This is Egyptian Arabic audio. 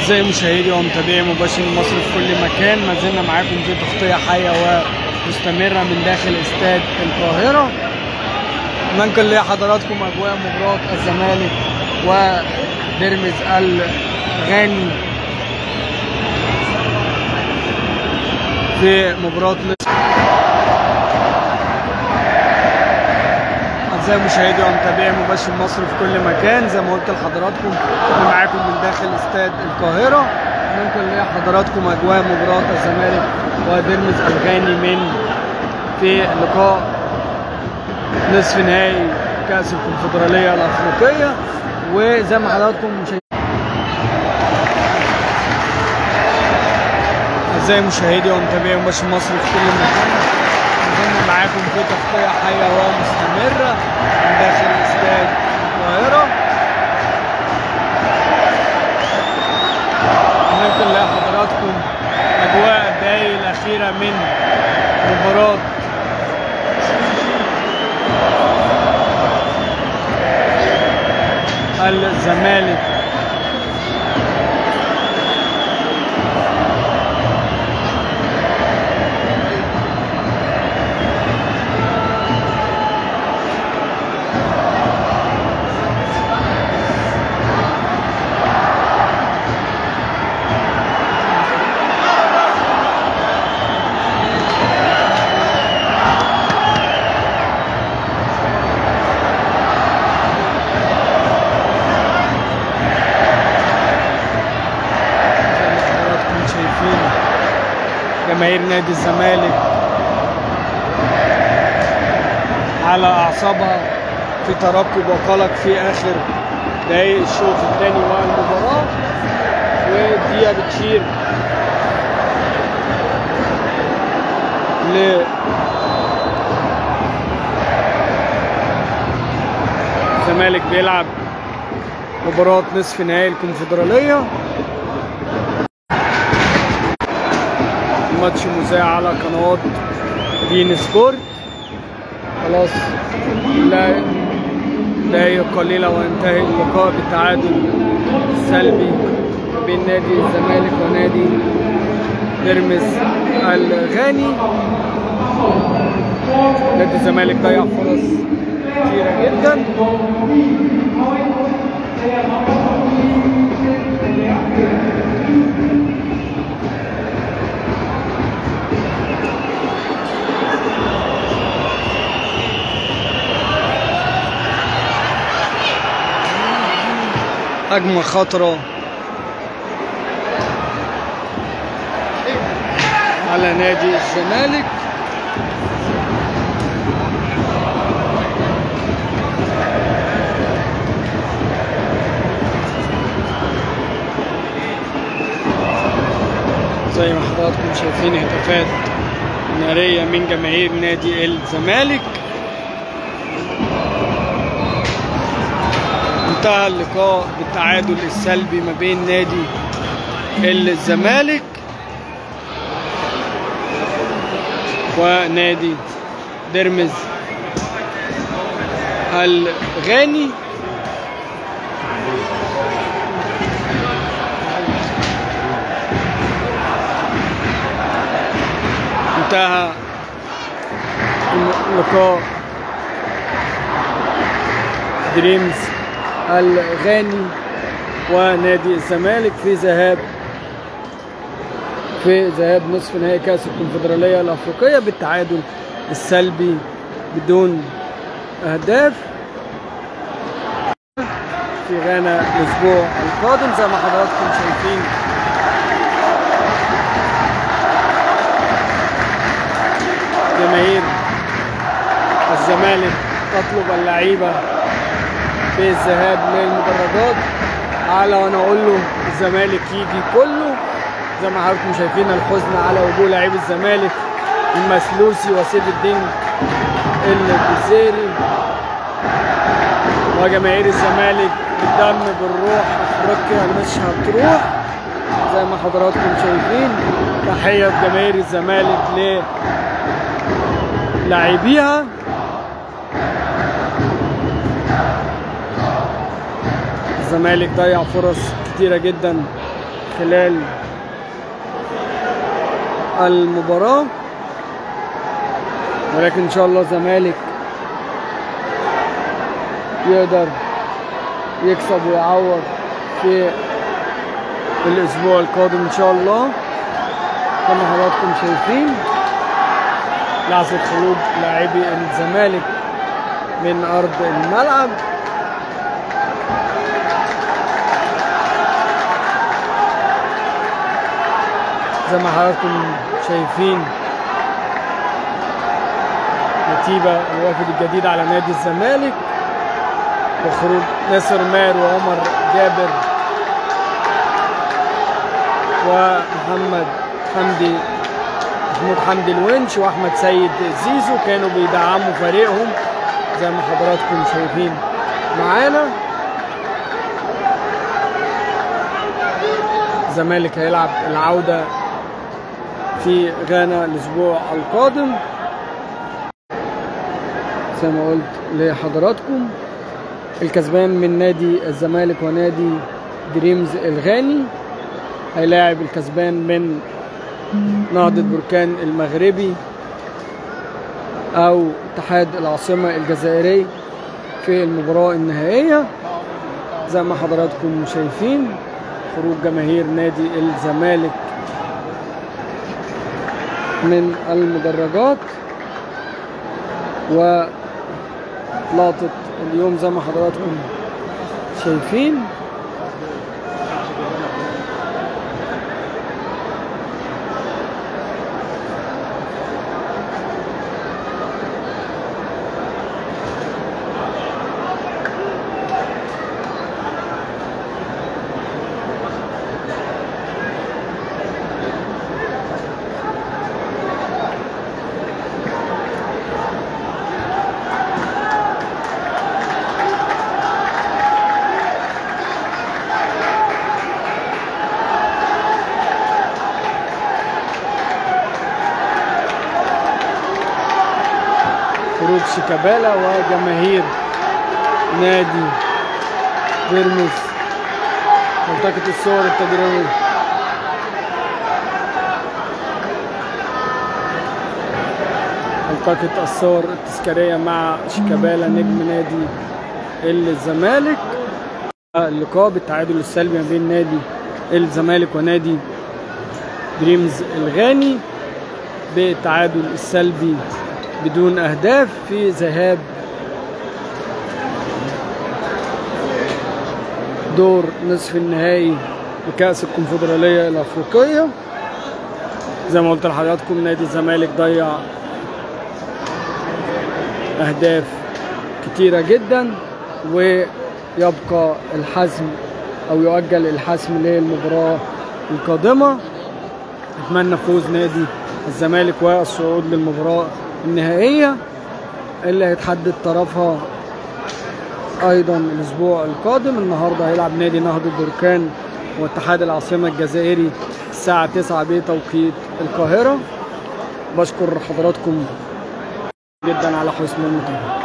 أعزائي مشاهدي ومتابعي مباشر مصر في كل مكان ما زلنا معاكم في تغطية حية ومستمرة من داخل استاد القاهرة ننقل لحضراتكم أجواء مباراة الزمالك ودرمز الغاني في مباراة أعزائي مشاهدي ومتابعي مباشر مصر في كل مكان زي ما قلت لحضراتكم احنا معاكم من داخل استاد القاهرة ننقل لحضراتكم أجواء مباراة الزمالك ودرمز الغاني من في لقاء نصف نهائي كأس الكونفدرالية الأفريقية وزي ما حضراتكم مشاهدين أعزائي مشاهدي ومتابعي مباشر مصر في كل مكان نزلنا معاكم في تغطية حية ومستمرة من داخل استاد القاهرة ننقل لحضراتكم أجواء الدقايق الأخيرة من مباراة الزمالك زي ما حضراتكم شايفين جماهير نادي الزمالك على اعصابها في ترقب وقلق في اخر دقايق الشوط الثاني والمباراه ودي بتشير ل الزمالك بيلعب مباراة نصف نهائي الكونفدرالية الماتش مذاع على قنوات بين سبورت خلاص لا دقايق قليلة وينتهي اللقاء بالتعادل السلبي بين نادي الزمالك ونادي بيراميدز الغاني نادي الزمالك ضيع فرص كتيرة جدا هجمة خطرة على نادي الزمالك زي ما حضراتكم شايفين هتافات نارية من جماهير نادي الزمالك انتهى اللقاء بالتعادل السلبي ما بين نادي الزمالك ونادي بيراميدز الغاني انتهى اللقاء دريمز الغاني ونادي الزمالك في ذهاب في ذهاب نصف نهائي كأس الكونفدرالية الأفريقية بالتعادل السلبي بدون أهداف في غانا الأسبوع القادم زي ما حضراتكم شايفين جماهير الزمالك تطلب اللعيبة في الذهاب للمدرجات على وانا اقول له الزمالك يجي كله زي ما حضراتكم شايفين الحزن على وجوه لعيب الزمالك المسلوسي وسيد الدين الجزيري وجماهير الزمالك بالدم بالروح افريقيا مش هتروح زي ما حضراتكم شايفين تحية جماهير الزمالك للاعبيها الزمالك ضيع فرص كتيرة جدا خلال المباراة ولكن ان شاء الله الزمالك يقدر يكسب ويعوض في الاسبوع القادم ان شاء الله كما حضراتكم شايفين لحظة خروج لاعبي الزمالك من ارض الملعب زي ما حضراتكم شايفين نتيبة الوافد الجديد على نادي الزمالك وخروج ناصر ماهر وعمر جابر ومحمد حمدي محمود حمدي الونش واحمد سيد زيزو كانوا بيدعموا فريقهم زي ما حضراتكم شايفين معانا الزمالك هيلعب العودة في غانا الأسبوع القادم زي ما قلت لحضراتكم الكسبان من نادي الزمالك ونادي دريمز الغاني هيلاعب الكسبان من نهضة بركان المغربي أو اتحاد العاصمة الجزائري في المباراة النهائية زي ما حضراتكم شايفين خروج جماهير نادي الزمالك من المدرجات ولقطة اليوم زي ما حضراتكم شايفين خروج شيكابالا وجماهير نادي بيرمز منطقة الصور التجريبية منطقة الصور التذكارية مع شيكابالا نجم نادي الزمالك اللقاء بالتعادل السلبي ما بين نادي الزمالك ونادي دريمز الغاني بالتعادل السلبي بدون اهداف في ذهاب دور نصف النهائي لكأس الكونفدرالية الأفريقية زي ما قلت لحضراتكم نادي الزمالك ضيع أهداف كتيرة جدا ويبقى الحسم أو يؤجل الحسم للمباراة القادمة نتمنى فوز نادي الزمالك والصعود للمباراة النهائية اللي هيتحدد طرفها ايضا الاسبوع القادم النهارده هيلعب نادي نهضة بركان واتحاد العاصمة الجزائري الساعة 9 بتوقيت القاهرة بشكر حضراتكم جدا على حسن المتابعة